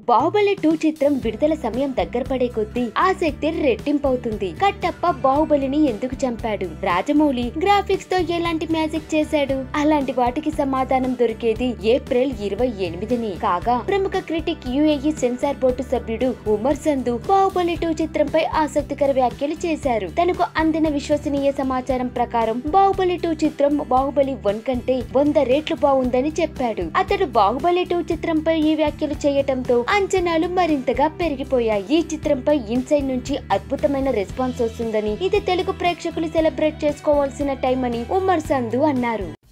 Baahubali two చిత్రం విడుదల సమయం దగ్గర పడే కొద్దీ ఆసక్తి రెట్టింపవుతుంది కట్టప్ప బాహుబలిని ఎందుకు చంపాడు రాజమౌళి గ్రాఫిక్స్ తో ఎలాంటి మ్యాజిక్ చేశాడు అలాంటి వాటికి సమాధానం దొరికేది ఏప్రిల్ ఇరవై ఎనిమిదిని కాగా ప్రముఖ క్రిటిక్ యుఏఈ సెన్సార్ బోర్డు సభ్యుడు ఉమర్ సంధు బాహుబలి టూ చిత్రంపై ఆసక్తికర వ్యాఖ్యలు చేశారు తనకు అందిన విశ్వసనీయ సమాచారం ప్రకారం బాహుబలి టూ చిత్రం బాహుబలి వన్ కంటే వంద రేట్లు బాగుందని చెప్పాడు అతడు బాహుబలి టూ చిత్రంపై ఈ వ్యాఖ్యలు చేయటంతో అంచనాలు మరింతగా పెరిగిపోయాయి ఈ చిత్రంపై ఇన్సైడ్ నుంచి అద్భుతమైన రెస్పాన్స్ వస్తుందని ఇది తెలుగు ప్రేక్షకులు సెలబ్రేట్ చేసుకోవాల్సిన టైం అని ఉమర్ సంధు అన్నారు